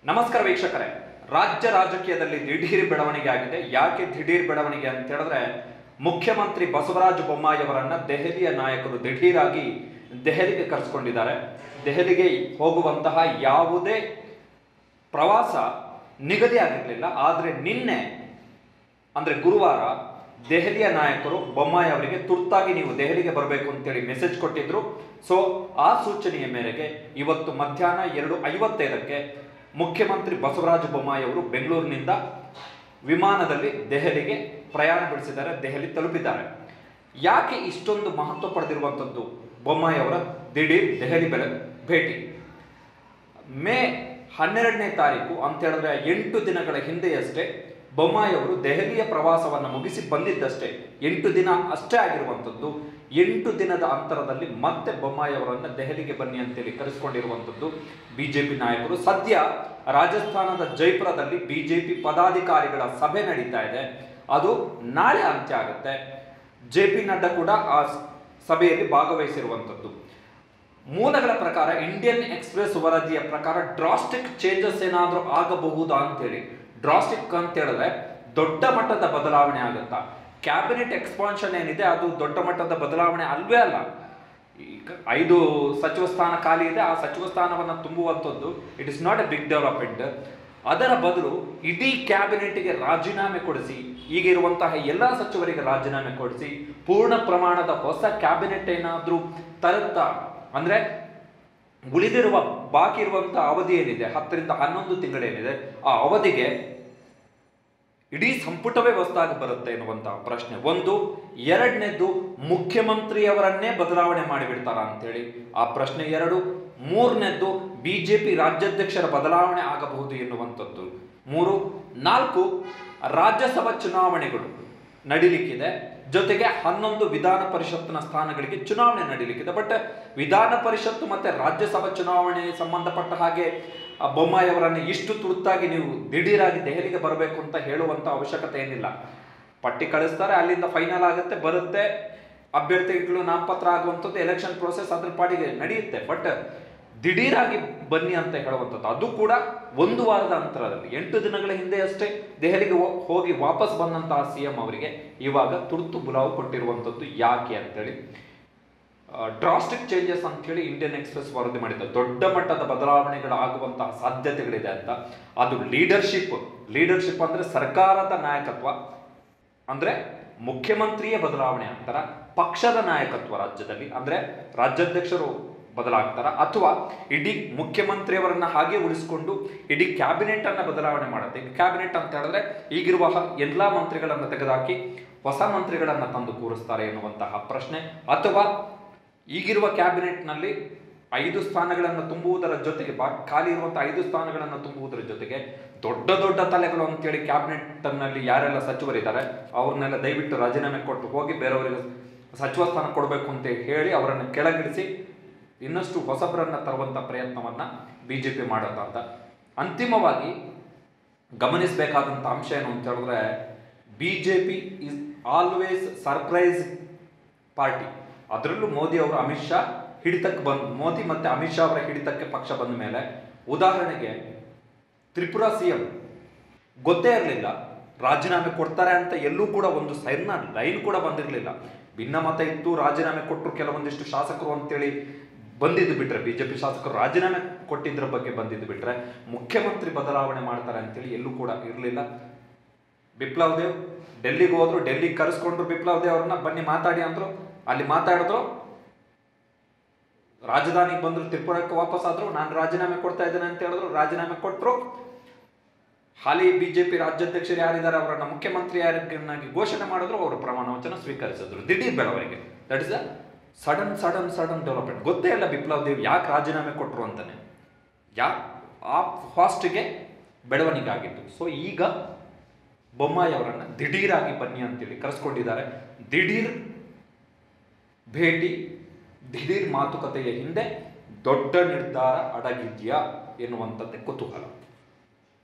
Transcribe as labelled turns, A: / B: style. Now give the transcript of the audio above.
A: ನಮಸ್ಕಾರ ವೀಕ್ಷಕರೇ ರಾಜ್ಯ ರಾಜಕೀಯದಲ್ಲಿ ದಿಢೀರ್ ಬೆಳವಣಿಗೆ ಆಗಿದೆ ಯಾಕೆ ದಿಢೀರ್ ಬೆಳವಣಿಗೆ ಅಂತ ಹೇಳಿದ್ರೆ ಮುಖ್ಯಮಂತ್ರಿ ಬಸವರಾಜ ಬೊಮ್ಮಾಯಿ ಅವರನ್ನ ದೆಹಲಿಯ ನಾಯಕರು ದಿಢೀರಾಗಿ ದೆಹಲಿಗೆ ಕರೆಸ್ಕೊಂಡಿದ್ದಾರೆ ದೆಹಲಿಗೆ ಹೋಗುವಂತಹ ಯಾವುದೇ ಪ್ರವಾಸ ನಿಗದಿ ಆಗಿರಲಿಲ್ಲ ಆದರೆ ನಿನ್ನೆ ಅಂದ್ರೆ ಗುರುವಾರ ದೆಹಲಿಯ ನಾಯಕರು ಬೊಮ್ಮಾಯಿ ಅವರಿಗೆ ತುರ್ತಾಗಿ ನೀವು ದೆಹಲಿಗೆ ಬರಬೇಕು ಅಂತೇಳಿ ಮೆಸೇಜ್ ಕೊಟ್ಟಿದ್ರು ಸೊ ಆ ಸೂಚನೆಯ ಮೇರೆಗೆ ಇವತ್ತು ಮಧ್ಯಾಹ್ನ ಎರಡು ಐವತ್ತೈದಕ್ಕೆ ಮುಖ್ಯಮಂತ್ರಿ ಬಸವರಾಜ ಬೊಮ್ಮಾಯಿ ಅವರು ಬೆಂಗಳೂರಿನಿಂದ ವಿಮಾನದಲ್ಲಿ ದೆಹಲಿಗೆ ಪ್ರಯಾಣ ಬೆಳೆಸಿದ್ದಾರೆ ದೆಹಲಿ ತಲುಪಿದ್ದಾರೆ ಯಾಕೆ ಇಷ್ಟೊಂದು ಮಹತ್ವ ಪಡೆದಿರುವಂಥದ್ದು ಬೊಮ್ಮಾಯಿ ಅವರ ದಿಢೀರ್ ದೆಹಲಿ ಬೆಲೆ ಭೇಟಿ ಮೇ ಹನ್ನೆರಡನೇ ತಾರೀಕು ಅಂತ ಹೇಳಿದ್ರೆ ಎಂಟು ದಿನಗಳ ಹಿಂದೆಯಷ್ಟೇ ಬೊಮ್ಮಾಯಿ ಅವರು ದೆಹಲಿಯ ಪ್ರವಾಸವನ್ನು ಮುಗಿಸಿ ಬಂದಿದ್ದಷ್ಟೇ ಎಂಟು ದಿನ ಅಷ್ಟೇ ಆಗಿರುವಂಥದ್ದು ಎಂಟು ದಿನದ ಅಂತರದಲ್ಲಿ ಮತ್ತೆ ಬೊಮ್ಮಾಯಿ ಅವರನ್ನು ದೆಹಲಿಗೆ ಬನ್ನಿ ಅಂತೇಳಿ ಕರೆಸಿಕೊಂಡಿರುವಂಥದ್ದು ಬಿಜೆಪಿ ನಾಯಕರು ಸದ್ಯ ರಾಜಸ್ಥಾನದ ಜೈಪುರದಲ್ಲಿ ಬಿಜೆಪಿ ಪದಾಧಿಕಾರಿಗಳ ಸಭೆ ನಡೀತಾ ಇದೆ ಅದು ನಾಳೆ ಅಂತ್ಯ ಆಗುತ್ತೆ ಜೆ ಪಿ ನಡ್ಡಾ ಕೂಡ ಆ ಸಭೆಯಲ್ಲಿ ಭಾಗವಹಿಸಿರುವಂಥದ್ದು ಮೂಲಗಳ ಪ್ರಕಾರ ಇಂಡಿಯನ್ ಎಕ್ಸ್ಪ್ರೆಸ್ ವರದಿಯ ಪ್ರಕಾರ ಡ್ರಾಸ್ಟಿಕ್ ಚೇಂಜಸ್ ಏನಾದರೂ ಆಗಬಹುದಾ ಅಂತೇಳಿ ಡ್ರಾಸ್ಟಿಕ್ ಅಂತ ಹೇಳಿದ್ರೆ ದೊಡ್ಡ ಮಟ್ಟದ ಬದಲಾವಣೆ ಆಗುತ್ತಾ ಕ್ಯಾಬಿನೆಟ್ ಎಕ್ಸ್ಪಾನ್ಷನ್ ಏನಿದೆ ಅದು ದೊಡ್ಡ ಮಟ್ಟದ ಬದಲಾವಣೆ ಅಲ್ವೇ ಅಲ್ಲ ಈಗ ಐದು ಸಚಿವ ಸ್ಥಾನ ಖಾಲಿ ಇದೆ ಆ ಸಚಿವ ಸ್ಥಾನವನ್ನು ತುಂಬುವಂಥದ್ದು it is not a big development ಅದರ ಬದಲು ಇಡೀ ಕ್ಯಾಬಿನೆಟ್ಗೆ ರಾಜೀನಾಮೆ ಕೊಡಿಸಿ ಈಗ ಇರುವಂತಹ ಎಲ್ಲ ಸಚಿವರಿಗೆ ರಾಜೀನಾಮೆ ಕೊಡಿಸಿ ಪೂರ್ಣ ಪ್ರಮಾಣದ ಹೊಸ ಕ್ಯಾಬಿನೆಟ್ ಏನಾದರೂ ತರುತ್ತಾ ಅಂದ್ರೆ ಉಳಿದಿರುವ ಬಾಕಿ ಇರುವಂತಹ ಅವಧಿ ಏನಿದೆ ಹತ್ತರಿಂದ ಹನ್ನೊಂದು ತಿಂಗಳೇನಿದೆ ಆ ಅವಧಿಗೆ ಇಡೀ ಸಂಪುಟವೇ ಹೊಸದಾಗಿ ಬರುತ್ತೆ ಎನ್ನುವಂತಹ ಪ್ರಶ್ನೆ ಒಂದು ಎರಡನೇದು ಮುಖ್ಯಮಂತ್ರಿಯವರನ್ನೇ ಬದಲಾವಣೆ ಮಾಡಿಬಿಡ್ತಾರ ಅಂತೇಳಿ ಆ ಪ್ರಶ್ನೆ ಎರಡು ಮೂರನೇದ್ದು ಬಿಜೆಪಿ ರಾಜ್ಯಾಧ್ಯಕ್ಷರ ಬದಲಾವಣೆ ಆಗಬಹುದು ಎನ್ನುವಂಥದ್ದು ಮೂರು ನಾಲ್ಕು ರಾಜ್ಯಸಭಾ ಚುನಾವಣೆಗಳು ನಡೀಲಿಕ್ಕಿದೆ ಜೊತೆಗೆ ಹನ್ನೊಂದು ವಿಧಾನ ಪರಿಷತ್ನ ಸ್ಥಾನಗಳಿಗೆ ಚುನಾವಣೆ ನಡೀಲಿಕ್ಕಿದೆ ಬಟ್ ವಿಧಾನ ಪರಿಷತ್ತು ಮತ್ತೆ ರಾಜ್ಯಸಭಾ ಚುನಾವಣೆ ಸಂಬಂಧಪಟ್ಟ ಹಾಗೆ ಆ ಬೊಮ್ಮಾಯಿ ಅವರನ್ನು ಇಷ್ಟು ತುರ್ತಾಗಿ ನೀವು ದಿಢೀರಾಗಿ ದೆಹಲಿಗೆ ಬರಬೇಕು ಅಂತ ಹೇಳುವಂತ ಅವಶ್ಯಕತೆ ಏನಿಲ್ಲ ಪಟ್ಟಿ ಕಳಿಸ್ತಾರೆ ಅಲ್ಲಿಂದ ಫೈನಲ್ ಆಗುತ್ತೆ ಬರುತ್ತೆ ಅಭ್ಯರ್ಥಿಗಳು ನಾಮಪತ್ರ ಆಗುವಂಥದ್ದು ಎಲೆಕ್ಷನ್ ಪ್ರೋಸೆಸ್ ಅದ್ರ ಪಾಡಿಗೆ ನಡೆಯುತ್ತೆ ಬಟ್ ದಿಢೀರಾಗಿ ಬನ್ನಿ ಅಂತ ಹೇಳುವಂಥದ್ದು ಅದು ಕೂಡ ಒಂದು ವಾರದ ಅಂತರದಲ್ಲಿ ಎಂಟು ದಿನಗಳ ಹಿಂದೆ ಅಷ್ಟೇ ದೆಹಲಿಗೆ ಹೋ- ಹೋಗಿ ವಾಪಸ್ ಬಂದಂತಹ ಸಿ ಎಂ ಅವರಿಗೆ ಇವಾಗ ತುರ್ತು ಬುಲಾವು ಕೊಟ್ಟಿರುವಂಥದ್ದು ಯಾಕೆ ಅಂತೇಳಿ ಡ್ರಾಸ್ಟಿಕ್ ಚೇಂಜಸ್ ಅಂತ ಹೇಳಿ ಇಂಡಿಯನ್ ಎಕ್ಸ್ಪ್ರೆಸ್ ವರದಿ ಮಾಡಿದ್ದ ದೊಡ್ಡ ಮಟ್ಟದ ಬದಲಾವಣೆಗಳು ಆಗುವಂತಹ ಸಾಧ್ಯತೆಗಳಿದೆ ಅಂತ ಅದು ಲೀಡರ್ಶಿಪ್ ಲೀಡರ್ಶಿಪ್ ಅಂದ್ರೆ ಸರ್ಕಾರದ ನಾಯಕತ್ವ ಅಂದ್ರೆ ಮುಖ್ಯಮಂತ್ರಿಯೇ ಬದಲಾವಣೆ ಆಗ್ತಾರ ಪಕ್ಷದ ನಾಯಕತ್ವ ರಾಜ್ಯದಲ್ಲಿ ಅಂದ್ರೆ ರಾಜ್ಯಾಧ್ಯಕ್ಷರು ಬದಲಾಗ್ತಾರ ಅಥವಾ ಇಡೀ ಮುಖ್ಯಮಂತ್ರಿಯವರನ್ನ ಹಾಗೆ ಉಳಿಸಿಕೊಂಡು ಇಡೀ ಕ್ಯಾಬಿನೆಟ್ ಅನ್ನ ಬದಲಾವಣೆ ಮಾಡುತ್ತೆ ಕ್ಯಾಬಿನೆಟ್ ಅಂತ ಹೇಳಿದ್ರೆ ಈಗಿರುವ ಹ- ಎಲ್ಲಾ ಮಂತ್ರಿಗಳನ್ನ ತೆಗೆದುಹಾಕಿ ಹೊಸ ಮಂತ್ರಿಗಳನ್ನ ತಂದು ಕೂರಿಸ್ತಾರೆ ಎನ್ನುವಂತಹ ಪ್ರಶ್ನೆ ಅಥವಾ ಈಗಿರುವ ಕ್ಯಾಬಿನೆಟ್ನಲ್ಲಿ ಐದು ಸ್ಥಾನಗಳನ್ನು ತುಂಬುವುದರ ಜೊತೆಗೆ ಬಾ ಖಾಲಿ ಇರುವಂತಹ ಐದು ಸ್ಥಾನಗಳನ್ನು ತುಂಬುವುದರ ಜೊತೆಗೆ ದೊಡ್ಡ ದೊಡ್ಡ ತಲೆಗಳು ಅಂತೇಳಿ ಕ್ಯಾಬಿನೆಟ್ ನಲ್ಲಿ ಯಾರೆಲ್ಲ ಸಚಿವರಿದ್ದಾರೆ ಅವ್ರನ್ನೆಲ್ಲ ದಯವಿಟ್ಟು ರಾಜೀನಾಮೆ ಕೊಟ್ಟು ಹೋಗಿ ಬೇರೆಯವರಿಗೆ ಸಚಿವ ಸ್ಥಾನ ಕೊಡಬೇಕು ಅಂತ ಹೇಳಿ ಅವರನ್ನು ಕೆಳಗಿಳಿಸಿ ಇನ್ನಷ್ಟು ಹೊಸಬರನ್ನ ತರುವಂತ ಪ್ರಯತ್ನವನ್ನ ಬಿಜೆಪಿ ಮಾಡುತ್ತ ಅಂತ ಅಂತಿಮವಾಗಿ ಗಮನಿಸಬೇಕಾದಂಥ ಅಂಶ ಏನು ಅಂತ ಹೇಳಿದ್ರೆ BJP is always surprise party ಅದರಲ್ಲೂ ಮೋದಿ ಅವರು ಅಮಿತ್ ಶಾ ಹಿಡಿತಕ್ಕೆ ಬಂದು ಮೋದಿ ಮತ್ತೆ ಅಮಿತ್ ಶಾ ಅವರ ಹಿಡಿತಕ್ಕೆ ಪಕ್ಷ ಬಂದ ಮೇಲೆ ಉದಾಹರಣೆಗೆ ತ್ರಿಪುರಾ ಸಿ ಎಂ ಗೊತ್ತೇ ಇರಲಿಲ್ಲ ರಾಜೀನಾಮೆ ಕೊಡ್ತಾರೆ ಅಂತ ಎಲ್ಲೂ ಕೂಡ ಒಂದು ಸೈನ್ನ ಲೈನ್ ಕೂಡ ಬಂದಿರಲಿಲ್ಲ ಭಿನ್ನಮತ ಇತ್ತು ರಾಜೀನಾಮೆ ಕೊಟ್ಟರು ಕೆಲವೊಂದಿಷ್ಟು ಶಾಸಕರು ಅಂತೇಳಿ ಬಂದಿದ್ದು ಬಿಟ್ರೆ ಬಿಜೆಪಿ ಶಾಸಕರು ರಾಜೀನಾಮೆ ಕೊಟ್ಟಿದ್ರ ಬಗ್ಗೆ ಬಂದಿದ್ದು ಬಿಟ್ರೆ ಮುಖ್ಯಮಂತ್ರಿ ಬದಲಾವಣೆ ಮಾಡ್ತಾರೆ ಅಂತೇಳಿ ಎಲ್ಲೂ ಕೂಡ ಇರಲಿಲ್ಲ ಬಿಪ್ಲವ್ ದೇವ್ ಡೆಲ್ಲಿಗೆ ಹೋದ್ರು ಡೆಲ್ಲಿಗೆ ಕರೆಸ್ಕೊಂಡ್ರು ಬಿಪ್ಲವ್ ದೇವ್ ಅವ್ರನ್ನ ಬನ್ನಿ ಮಾತಾಡಿ ಅಂದ್ರು ಅಲ್ಲಿ ಮಾತಾಡಿದ್ರು ರಾಜಧಾನಿಗೆ ಬಂದ್ರು ತ್ರಿಪುರಕ್ಕೆ ವಾಪಸ್ ಆದ್ರು ನಾನು ರಾಜೀನಾಮೆ ಕೊಡ್ತಾ ಇದ್ದೇನೆ ಅಂತ ಹೇಳಿದ್ರು ರಾಜೀನಾಮೆ ಕೊಟ್ಟರು ಹಾಲಿ ಬಿಜೆಪಿ ರಾಜ್ಯಾಧ್ಯಕ್ಷರು ಯಾರಿದ್ದಾರೆ ಅವರನ್ನ ಮುಖ್ಯಮಂತ್ರಿ ಯಾರನ್ನಾಗಿ ಘೋಷಣೆ ಮಾಡಿದ್ರು ಅವರು ಪ್ರಮಾಣ ವಚನ ಸ್ವೀಕರಿಸಿದ್ರು ದಿಢೀರ್ ಬೆಳವಣಿಗೆ that is a sudden sudden sudden development ಗೊತ್ತೇ ಇಲ್ಲ ಬಿಪ್ಲವ್ ದೇವ್ ಯಾಕೆ ರಾಜೀನಾಮೆ ಕೊಟ್ಟರು ಅಂತಾನೆ ಯಾ ಆ ಫಾಸ್ಟ್ಗೆ ಬೆಳವಣಿಗೆ ಆಗಿತ್ತು ಸೊ ಈಗ ಬೊಮ್ಮಾಯಿ ಅವರನ್ನ ದಿಢೀರಾಗಿ ಬನ್ನಿ ಅಂತೇಳಿ ಕರೆಸ್ಕೊಂಡಿದ್ದಾರೆ ದಿಢೀರ್ ಭೇಟಿ ದಿಢೀರ್ ಮಾತುಕತೆಯ ಹಿಂದೆ ದೊಡ್ಡ ನಿರ್ಧಾರ ಅಡಗಿದ್ಯಾ ಎನ್ನುವಂಥದ್ದೇ ಕುತೂಹಲ